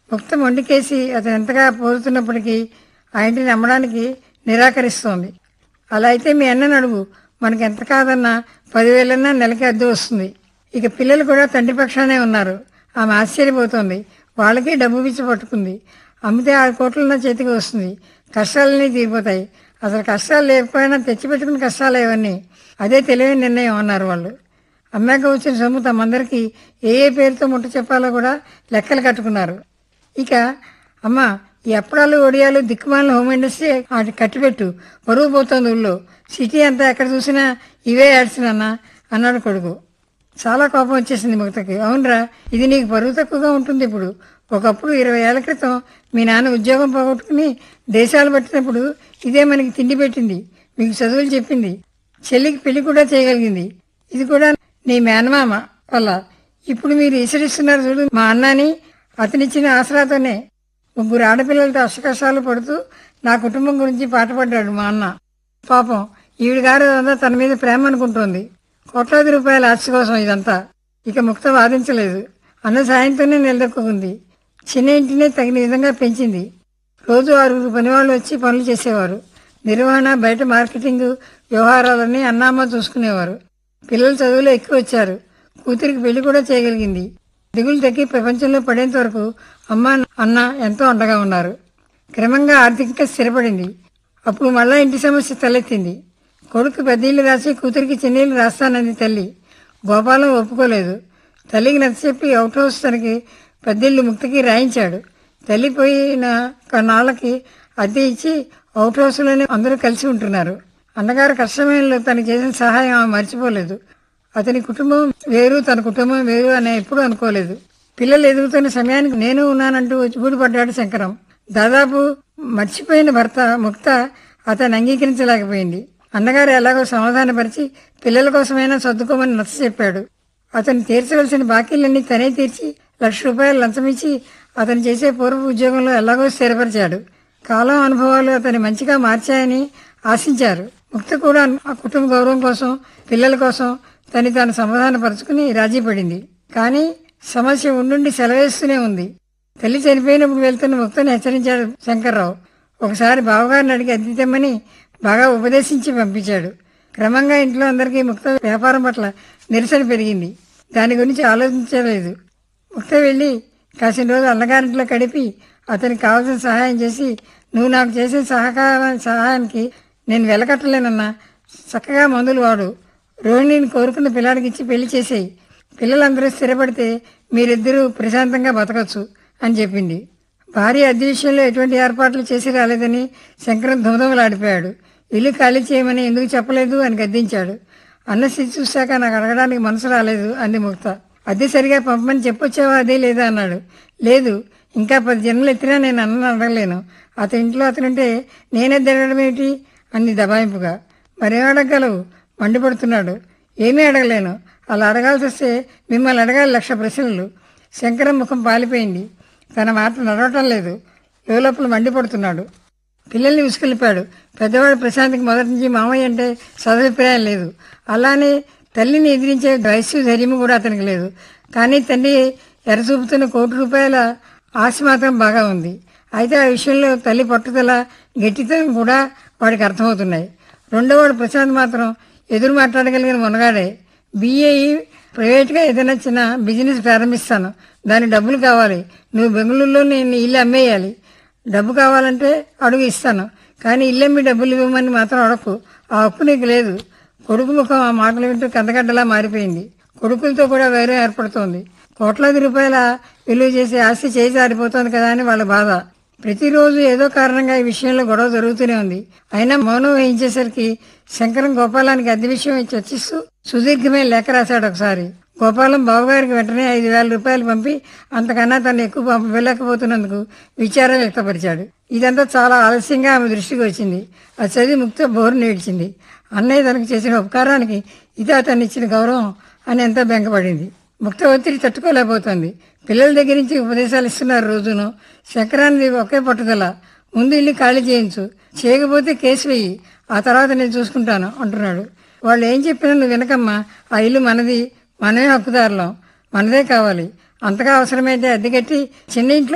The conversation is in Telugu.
ముక్త మొండికేసి అతను ఎంతగా పోరుతున్నప్పటికీ ఆ ఇంటిని అమ్మడానికి నిరాకరిస్తోంది అలా అయితే మీ అన్నని అడుగు మనకి ఎంత కాదన్నా పదివేలన్నా నెలకి అద్దె వస్తుంది ఇక పిల్లలు కూడా తండ్రి పక్షానే ఉన్నారు ఆమె ఆశ్చర్యపోతోంది వాళ్ళకి డబ్బు పిచ్చి పట్టుకుంది అమ్మితే ఆరు కోట్ల నా చేతికి వస్తుంది కష్టాలన్నీ తీరిపోతాయి అసలు కష్టాలు లేకపోయినా తెచ్చిపెట్టుకున్న కష్టాలు ఇవన్నీ అదే తెలివైన నిర్ణయం అన్నారు వాళ్ళు అమ్మాక వచ్చిన సొమ్ము తమందరికీ ఏ ఏ పేరుతో ముట్ట చెప్పాలో కూడా లెక్కలు కట్టుకున్నారు ఇక అమ్మ ఈ అప్పడాలు ఒడియాలు దిక్కుమాలిన హోమ్ ఇండస్ట్రీ వాటి కట్టిపెట్టు పరువు పోతోంది ఊళ్ళో సిటీ అంతా ఎక్కడ చూసినా ఇవే యాడ్స్ నాన్న అన్నాడు కొడుకు చాలా కోపం వచ్చేసింది ముక్తకి అవునరా ఇది నీకు పరువు తక్కువగా ఉంటుంది ఇప్పుడు ఒకప్పుడు ఇరవై ఏళ్ల క్రితం మీ నాన్న ఉద్యోగం పోగొట్టుకుని దేశాలు పట్టినప్పుడు ఇదే మనకి తిండి పెట్టింది మీకు చదువులు చెప్పింది చెల్లికి పెళ్లి కూడా చేయగలిగింది ఇది కూడా నీ మేనమామ వల్ల ఇప్పుడు మీరు ఇసరిస్తున్నారు చూడు మా అన్నని అతనిచ్చిన ఆసరాతోనే ముగ్గురు ఆడపిల్లలతో అష్టకష్టాలు పడుతూ నా కుటుంబం గురించి పాటుపడ్డాడు మా అన్న పాపం ఈవిడ గారు అంతా తన మీద ప్రేమ అనుకుంటోంది కోట్లాది రూపాయల ఆస్తి కోసం ఇదంతా ఇక ముక్త వాదించలేదు అన్న సాయంతోనే నిలదొక్కుంది చిన్న ఇంటినే తగిన విధంగా పెంచింది రోజు ఆరుగురు పనివాళ్ళు వచ్చి పనులు చేసేవారు నిర్వహణ బయట మార్కెటింగ్ వ్యవహారాలన్నీ అన్నామ్మ చూసుకునేవారు పిల్లలు చదువులో ఎక్కువ వచ్చారు కూతురికి పెళ్లి కూడా చేయగలిగింది దిగులు తగ్గి ప్రపంచంలో పడేంత వరకు అమ్మ అన్న ఎంతో అండగా ఉన్నారు క్రమంగా ఆర్థికంగా స్థిరపడింది అప్పుడు మళ్ళా ఇంటి సమస్య తలెత్తింది కొడుకు పెద్దీళ్లు రాసి కూతురికి చిన్నీళ్లు రాస్తానంది తల్లి గోపాలం ఒప్పుకోలేదు తల్లికి నచ్చచెప్పి అవుట్ హౌస్ తనకి పెద్దిళ్ళు ముక్తికి రాయించాడు తల్లి పోయిన కొన్నాళ్ళకి అద్దె ఇచ్చి అవుట్ హౌస్లోనే అందరూ కలిసి ఉంటున్నారు అన్నగారు కష్టమేలో తనకి చేసిన సహాయం ఆమె మర్చిపోలేదు అతని కుటుంబం వేరు తన కుటుంబం వేరు అని ఎప్పుడూ అనుకోలేదు పిల్లలు ఎదుగుతున్న సమయానికి నేను ఉన్నానంటూ ఊడిపడ్డాడు శంకరం దాదాపు మర్చిపోయిన భర్త ముక్త అతన్ని అంగీకరించలేకపోయింది అన్నగారు ఎలాగో సమాధానపరిచి పిల్లల కోసమైనా సర్దుకోమని నచ్చ చెప్పాడు అతను తీర్చవలసిన బాకీలన్నీ తనే తీర్చి లక్ష రూపాయలు లంచమిచ్చి అతను చేసే పూర్వ ఉద్యోగంలో ఎలాగో స్థిరపరిచాడు కాలం అనుభవాలు అతని మంచిగా మార్చాయని ఆశించారు ముక్త కూడా ఆ కుటుంబ గౌరవం కోసం పిల్లల కోసం తని తాను సమాధానపరుచుకుని రాజీ పడింది కానీ సమస్య ఉండుండి సెలవేస్తూనే ఉంది తల్లి చనిపోయినప్పుడు వెళ్తున్న ముక్తని హెచ్చరించాడు శంకర్రావు ఒకసారి బావగారిని అడిగి అద్దె తెమ్మని బాగా ఉపదేశించి పంపించాడు క్రమంగా ఇంట్లో అందరికీ ముక్త వ్యాపారం పట్ల నిరసన పెరిగింది దాని గురించి ఆలోచించలేదు ముక్త వెళ్ళి కాసిన రోజు అన్నగారింట్లో గడిపి అతనికి కావాల్సిన సహాయం చేసి నువ్వు నాకు చేసే సహకార సహాయానికి నేను వెలకట్టలేనన్నా చక్కగా మందులు వాడు రోహిణిని కోరుకున్న పిల్లాడికి ఇచ్చి పెళ్లి చేసేయి పిల్లలందరూ స్థిరపడితే మీరిద్దరూ ప్రశాంతంగా బతకచ్చు అని చెప్పింది భార్య అద్దె విషయంలో ఎటువంటి ఏర్పాట్లు చేసి రాలేదని శంకరం ధుమధుమలాడిపోయాడు ఇల్లు ఖాళీ చేయమని ఎందుకు చెప్పలేదు అని గద్దించాడు అన్న స్థితి చూశాక నాకు అడగడానికి మనసు రాలేదు అంది ముక్త అద్దె సరిగా పంపమని చెప్పొచ్చావా అదే లేదా అన్నాడు లేదు ఇంకా పది జన్మలు ఎత్తినా నేను అన్నను అడగలేను అతని ఇంట్లో అతనుంటే నేనే తిరగడం ఏమిటి అంది దబాయింపుగా మరేం అడగలవు మండిపడుతున్నాడు ఏమీ అడగలేను అలా అడగాల్సి వస్తే మిమ్మల్ని అడగాలి లక్ష ప్రశ్నలు శంకరం ముఖం పాలిపోయింది తన మాట నడవటం లేదు లోపల మండిపడుతున్నాడు పిల్లల్ని విసుకెళ్ళిపాడు పెద్దవాడు ప్రశాంత్కి మొదటి నుంచి మామయ్య అంటే సదభిప్రాయం లేదు అలానే తల్లిని ఎదిరించే వయస్సు ధైర్యం కూడా అతనికి లేదు కానీ తండ్రి ఎరచూపుతున్న కోటి రూపాయల ఆశ మాత్రం బాగా ఉంది అయితే ఆ విషయంలో తల్లి పట్టుదల గట్టితనం కూడా వాడికి అర్థమవుతున్నాయి రెండోవాడు ప్రశాంత్ మాత్రం ఎదురు మాట్లాడగలిగిన మునగాడే బీఏఈ ప్రైవేట్గా ఏదైనా చిన్న బిజినెస్ ప్రారంభిస్తాను దాని డబ్బులు కావాలి నువ్వు బెంగళూరులో నేను ఇల్లు అమ్మేయాలి డబ్బు కావాలంటే అడుగు ఇస్తాను కానీ ఇల్లమ్మి డబ్బులు ఇవ్వమని మాత్రం అడగకు ఆ అప్పు నీకు లేదు కొడుకు ముఖం ఆ మాటలు వింటూ కందగడ్డలా మారిపోయింది కొడుకులతో కూడా వేరే ఏర్పడుతోంది కోట్లాది రూపాయల విలువ చేసే ఆస్తి చేయి జారిపోతోంది కదా అని వాళ్ళ బాధ ప్రతిరోజు ఏదో కారణంగా ఈ విషయంలో గొడవ జరుగుతూనే ఉంది అయినా మౌనం వహించేసరికి శంకరం గోపాలానికి అద్దె విషయం చర్చిస్తూ సుదీర్ఘమైన లేఖ రాశాడు ఒకసారి గోపాలం బావగారికి వెంటనే ఐదు వేల రూపాయలు పంపి అంతకన్నా తను ఎక్కువ పంపలేకపోతున్నందుకు విచారం వ్యక్తపరిచాడు ఇదంతా చాలా ఆలస్యంగా ఆమె దృష్టికి వచ్చింది అది చదివి ముక్త బోరు నేడ్చింది అన్నయ్య తనకు చేసిన ఉపకారానికి ఇది అతన్ని ఇచ్చిన గౌరవం అని ఎంతో బెంగపడింది ముక్త ఒత్తిడి తట్టుకోలేకపోతుంది పిల్లల దగ్గర నుంచి ఉపదేశాలు ఇస్తున్నారు రోజును శంకరానికి ఒకే పట్టుదల ముందు ఇల్లు ఖాళీ చేయించు చేయకపోతే కేసు వెయ్యి ఆ తర్వాత నేను చూసుకుంటాను అంటున్నాడు వాళ్ళు ఏం చెప్పినా నువ్వు వినకమ్మా ఆ ఇల్లు మనది మనమే హక్కుదారులం మనదే కావాలి అంతగా అవసరమైతే అద్దె కట్టి చిన్న ఇంట్లో